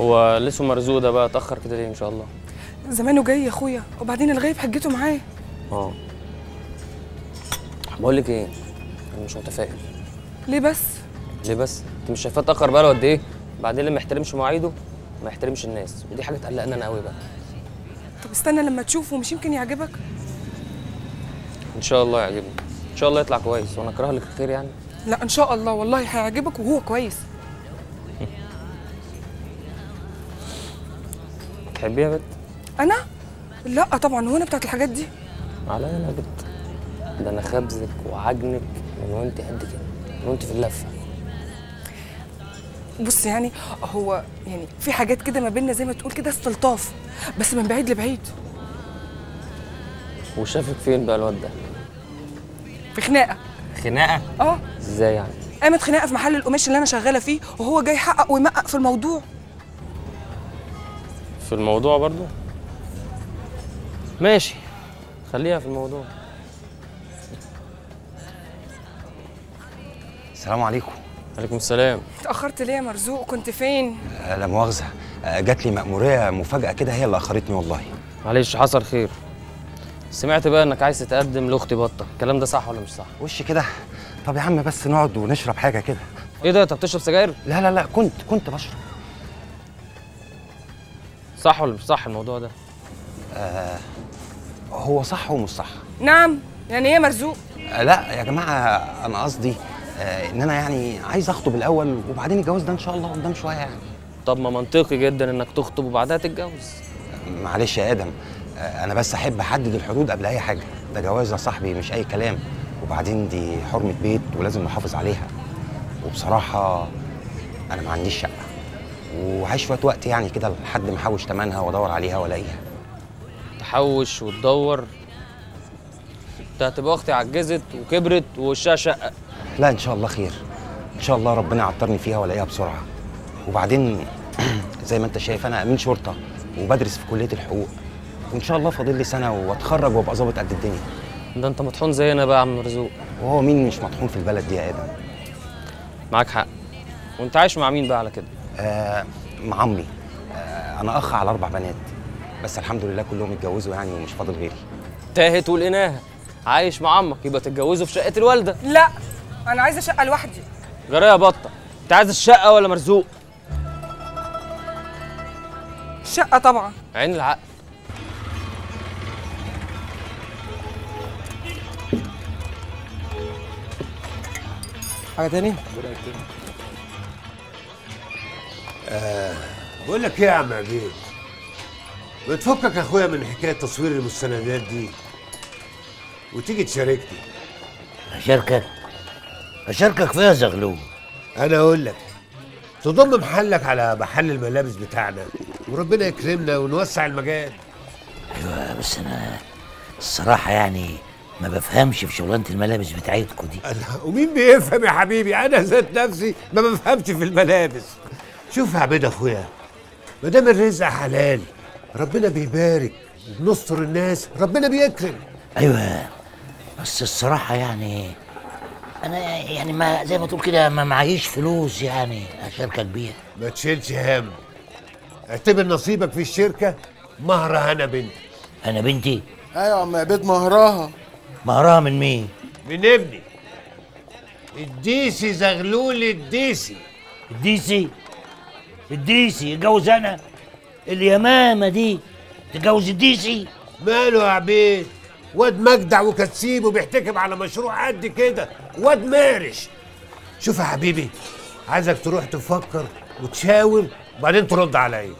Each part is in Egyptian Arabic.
هو لسه مرزوق ده بقى اتاخر كده ليه ان شاء الله زمانه جاي يا اخويا وبعدين الغايب حجته معاه اه بقول لك ايه انا مش متفائل ليه بس ليه بس انت مش شايفاه اتاخر بقى له قد ايه بعدين اللي ما يحترمش مواعيده ما يحترمش الناس ودي حاجه تقلقني انا قوي بقى طب استنى لما تشوفه مش يمكن يعجبك ان شاء الله يعجبني ان شاء الله يطلع كويس وانا اكره لك الخير يعني لا ان شاء الله والله هيعجبك وهو كويس تحبيها يا بت انا لا طبعا هو انا بتاعت الحاجات دي عليا انا يا بت ده انا خبزك وعجنك من وانت قد كده من وانت في اللفه بص يعني هو يعني في حاجات كده ما بيننا زي ما تقول كده استلطاف بس من بعيد لبعيد وشافك فين بقى الواد ده في خناقه خناقه اه ازاي يعني قامت خناقه في محل القماش اللي انا شغاله فيه وهو جاي يحقق ويمقق في الموضوع في الموضوع برضو ماشي خليها في الموضوع السلام عليكم عليكم السلام اتاخرت ليه يا مرزوق كنت فين آه، لا مؤاخذة آه، جات لي مأمورية مفاجأة كده هي اللي أخرتني والله معلش حصل خير سمعت بقى انك عايز تتقدم لاختي بطه الكلام ده صح ولا مش صح وش كده طب يا عم بس نقعد ونشرب حاجة كده ايه ده انت بتشرب سجاير لا لا لا كنت كنت بشرب صح ولا مش صح الموضوع ده هو صح ومش صح نعم يعني ايه يا مرزوق آه، لا يا جماعة أنا قصدي آه، إن أنا يعني عايز أخطب الأول وبعدين الجواز ده إن شاء الله قدام شوية يعني طب ما منطقي جدا انك تخطب وبعدها تتجوز معلش يا آدم آه، أنا بس أحب أحدد الحدود قبل أي حاجة ده جواز يا صاحبي مش أي كلام وبعدين دي حرمة بيت ولازم نحافظ عليها وبصراحة أنا ما عنديش شقة وعايش شوية وقت يعني كده لحد ما أحوش تمنها وأدور عليها وألاقيها تحوش وتدور انت هتبقى اختي عجزت وكبرت ووشها شقه لا إن شاء الله خير إن شاء الله ربنا يعطرني فيها وألاقيها بسرعة وبعدين زي ما أنت شايف أنا أمين شرطة وبدرس في كلية الحقوق وإن شاء الله فاضل لي سنة وأتخرج وأبقى ظابط قد الدنيا ده انت مطحون زينا بقى يا عم مرزوق وهو مين مش مطحون في البلد دي يا آدم معاك حق وانت عايش مع مين بقى على كده آه مع عمي آه أنا أخ على أربع بنات بس الحمد لله كلهم اتجوزوا يعني ومش فاضل غيري تاهت ولقيناها عايش مع عمك يبقى تتجوزوا في شقه الوالده لا انا عايزه شقه لوحدي جرى يا بطه انت عايز الشقه ولا مرزوق شقه طبعا عين العقل حاجه تاني بقول لك ايه يا عم عبيد بتفكك يا اخويا من حكايه تصوير المستندات دي وتيجي تشاركني أشاركك أشاركك فيها زغلول انا اقول لك تضم محلك على محل الملابس بتاعنا وربنا يكرمنا ونوسع المجال أيوة بس أنا الصراحة يعني ما بفهمش في شغلانة الملابس بتاعتكوا دي الله ومين بيفهم يا حبيبي انا ذات نفسي ما بفهمش في الملابس شوف يا عبيد اخويا ما دام الرزق حلال ربنا بيبارك وبنستر الناس ربنا بيكرم أيوة بس الصراحة يعني أنا يعني ما زي ما تقول كده ما معيش فلوس يعني أشاركك بيها ما تشيلش هم اعتبر نصيبك في الشركه مهر هنا بنت أنا بنتي ايوه يا عم عبيد مهرها مهرها من مين؟ من ابني الديسي زغلول الديسي الديسي الديسي يتجوز أنا اليمامة دي تتجوز الديسي ماله يا عبيد واد مجدع وكتسيب وبيحتكم على مشروع قد كده واد مارش شوف يا حبيبي عايزك تروح تفكر وتشاور وبعدين ترد عليا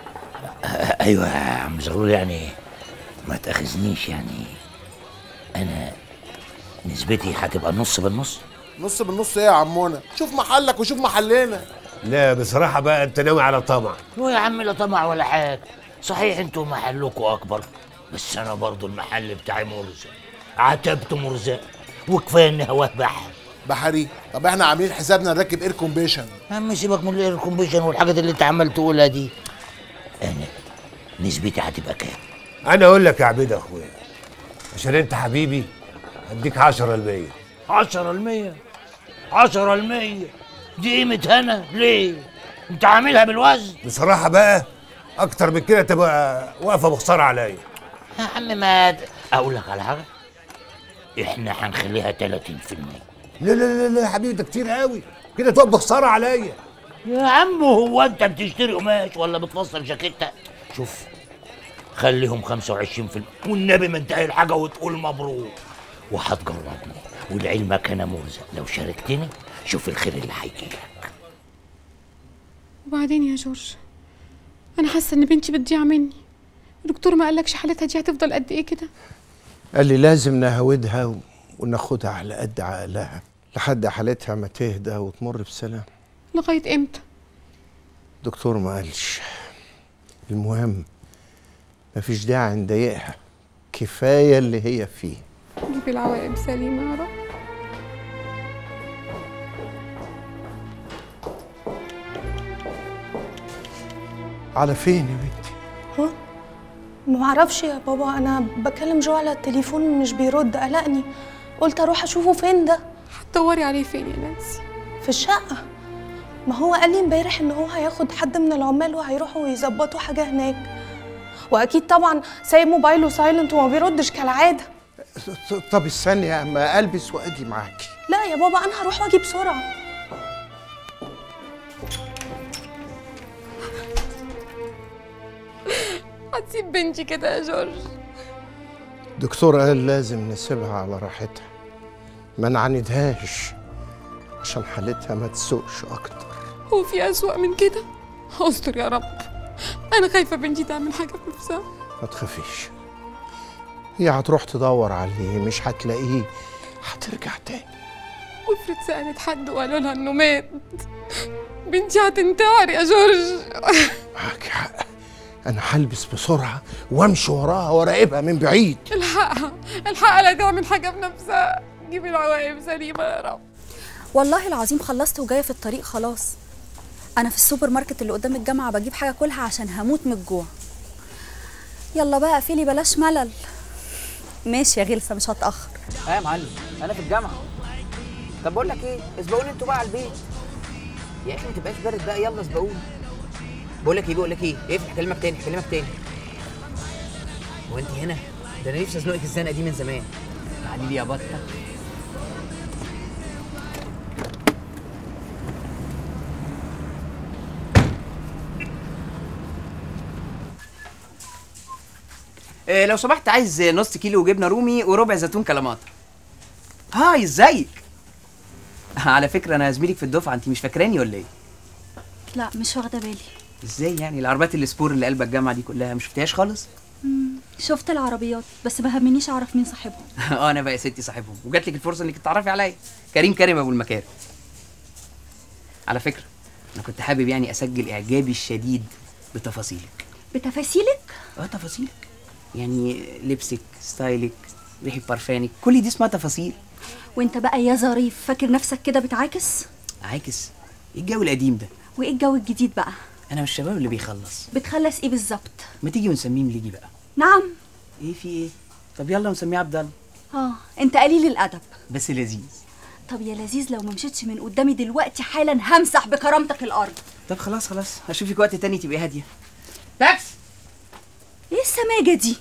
ايوه يا عم زغلول يعني ما تاخذنيش يعني انا نسبتي هتبقى نص بالنص نص بالنص ايه يا عمونا شوف محلك وشوف محلنا لا بصراحة بقى انت ناوي على طمع هو يا عم لا طمع ولا حاجه صحيح انتوا محلكم اكبر بس انا برضو المحل بتاعي مرزق عتبت مرزق وكفايه ان هواه بحر بحري طب احنا عاملين حسابنا نركب اير كومبيشن يا عم سيبك من الاير كومبيشن والحاجات اللي انت عمال تقولها دي انا نسبتي هتبقى كام انا اقول لك يا عبيد يا اخويا عشان انت حبيبي هديك 10 المية عشرة المية عشرة المية دي قيمة هنا ليه؟ انت عاملها بالوزن بصراحه بقى اكتر من كده تبقى واقفه بخساره عليا يا عم ماد اقول لك على حاجه احنا هنخليها 30% لا لا لا لا يا حبيبي ده كتير قوي كده تبقى بخساره عليا يا عم هو انت بتشتري قماش ولا بتفصل جاكيتة شوف خليهم 25% والنبي ما انتهي الحاجه وتقول مبروك وهتجربني ولعلمك انا مرزق لو شاركتني شوف الخير اللي هيجيلك وبعدين يا جورج انا حاسه ان بنتي بتضيع مني الدكتور ما قالكش حالتها دي هتفضل قد ايه كده قال لي لازم نهودها و- وناخدها على قد عقلها لحد حالتها ما تهدى وتمر بسلام لغايه امتى الدكتور ما قالش المهم مفيش داعي نضايقها كفايه اللي هي فيه جيبي العواقب سليمه يا رب على فين يا بنتي ما اعرفش يا بابا انا بكلم جو على التليفون مش بيرد قلقني قلت اروح اشوفه فين ده هتدوري عليه فين يا نانسي في الشقه ما هو قال لي امبارح ان هو هياخد حد من العمال وهيروحوا يظبطوا حاجه هناك واكيد طبعا سايب موبايله سايلنت وما بيردش كالعاده ط- طب استني يا اما البس واجي معاكي لا يا بابا انا هروح واجي بسرعه هتسيب بنتي كده يا جورج الدكتور قال لازم نسيبها على راحتها ما نعاندهاش عشان حالتها ما تسوقش اكتر هو في اسوأ من كده استر يا رب انا خايفه بنتي تعمل حاجه في نفسها ما تخافيش هي هتروح تدور عليه مش هتلاقيه هترجع تاني وافرض سالت حد وقالوا لها انه مات بنتي هتنتحر يا جورج معاكي حق انا هلبس بسرعه وامشي وراها وراقبها من بعيد الحقها الحقها لا تعمل حاجه في نفسها جيبي العواقب سليمه يا رب والله العظيم خلصت وجايه في الطريق خلاص انا في السوبر ماركت اللي قدام الجامعه بجيب حاجه كلها عشان هموت من الجوع يلا بقى قفلي بلاش ملل ماشي يا غلسه مش هتاخر اه يا معلم انا في الجامعه طب بقول لك ايه اسبقوني انتوا بقى على البيت يا اخي ما تبقاش بارد بقى يلا اسبقوني بقول لك ايه بقول لك ايه افتح هكلمك تاني هكلمك تاني هو انت هنا ده انا نفسي ازنقك الزنقه دي من زمان تعالي لي يا بطه إيه لو سمحت عايز نص كيلو جبنه رومي وربع زيتون كلاماتا هاي ازيك على فكره انا زميلك في الدفعه انت مش فاكراني ولا ايه لا مش واخده بالي ازاي يعني العربيات السبور اللي قلب الجامعه دي كلها مش شفتهاش خالص شفت العربيات بس ما همنيش اعرف مين صاحبهم اه انا بقى يا ستي صاحبهم وجات لك الفرصه انك تتعرفي عليا كريم كريم ابو المكارم على فكره انا كنت حابب يعني اسجل اعجابي الشديد بتفاصيلك بتفاصيلك اه تفاصيلك يعني لبسك ستايلك ريحه بارفانك كل دي اسمها تفاصيل وانت بقى يا ظريف فاكر نفسك كده بتعاكس عاكس ايه الجو القديم ده وايه الجو الجديد بقى انا مش الشباب اللي بيخلص بتخلص ايه بالظبط ما تيجي ونسميه مليجي بقى نعم ايه في ايه طب يلا ونسميه عبد الله اه انت قليل الادب بس لذيذ طب يا لذيذ لو ما مشيتش من قدامي دلوقتي حالا همسح بكرامتك الارض طب خلاص خلاص هشوفك وقت تاني تبقي هاديه تاكس ايه السماجه دي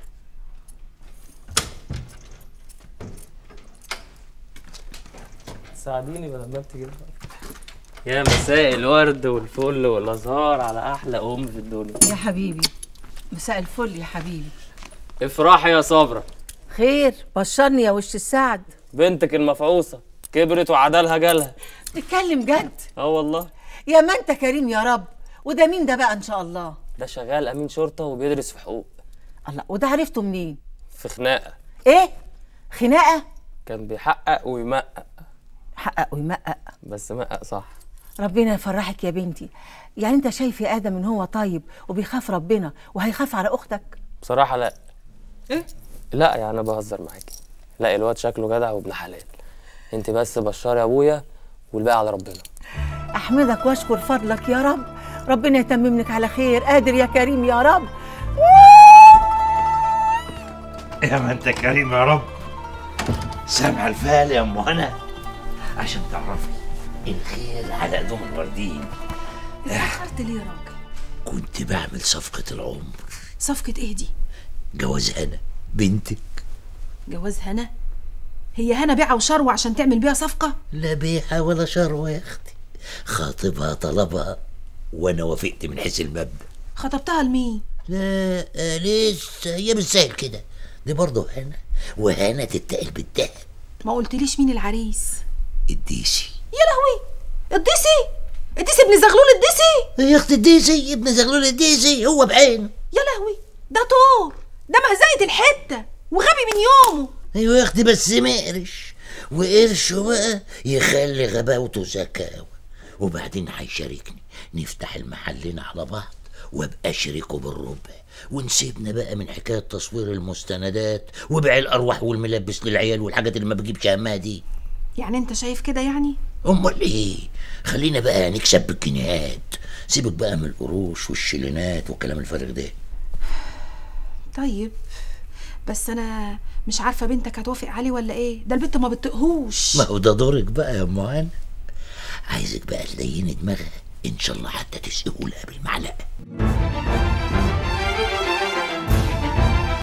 ساعديني بدل ما انت كده يا مساء الورد والفل والازهار على احلى ام في الدنيا يا حبيبي مساء الفل يا حبيبي افرحي يا صبرا خير بشرني يا وش السعد بنتك المفعوصه كبرت وعدالها جالها تتكلم جد اه والله يا ما انت كريم يا رب وده مين ده بقى ان شاء الله ده شغال امين شرطه وبيدرس في حقوق الله وده عرفته منين في خناقه ايه خناقه كان بيحقق ويمقق حقق ويمقق بس مقق صح ربنا يفرحك يا بنتي يعني انت شايف يا ادم ان هو طيب وبيخاف ربنا وهيخاف على اختك بصراحه لا ايه لا يعني انا بهزر معاكي لا الواد شكله جدع وابن حلال انت بس بشري ابويا والباقي على ربنا احمدك واشكر فضلك يا رب ربنا يتمم لك على خير قادر يا كريم يا رب يا ما انت كريم يا رب سامع الفال يا ام هنا عشان تعرفي الخير على قدوم الوردين اتأخرت ليه يا راجل كنت بعمل صفقة العمر صفقة ايه دي جواز هنا بنتك جواز هنا هي هنا بيعة وشروة عشان تعمل بيها صفقة لا بيعة ولا شروة يا اختي خاطبها طلبها وانا وافقت من حيث المبدأ خطبتها لمين لا آه، لسه هي بالسهل كده دي برضه هنا وهنا تتقل بالدهب ما قلتليش مين العريس الديسي يا لهوي الديسي الديسي ابن زغلول الديسي يا اختي الديسي ابن زغلول الديسي هو بعينه يا لهوي ده طور ده مهزقة الحتة وغبي من يومه ايوه يا اختي بس مقرش وقرشه بقى يخلي غباوته زكاوة وبعدين هيشاركني نفتح المحلين على بعض وابقى شريكه بالربع ونسيبنا بقى من حكايه تصوير المستندات وبيع الارواح والملبس للعيال والحاجات اللي ما بجيبش همها دي يعني انت شايف كده يعني امال ايه خلينا بقى نكسب بالجنيهات سيبك بقى من القروش والشيلينات والكلام الفارغ ده طيب بس انا مش عارفه بنتك هتوافق عليه ولا ايه ده البنت ما بتطقهوش ما هو ده دورك بقى يا ام هنا عايزك بقى تليني دماغها ان شاء الله حتى تسقيه لها بالمعلقه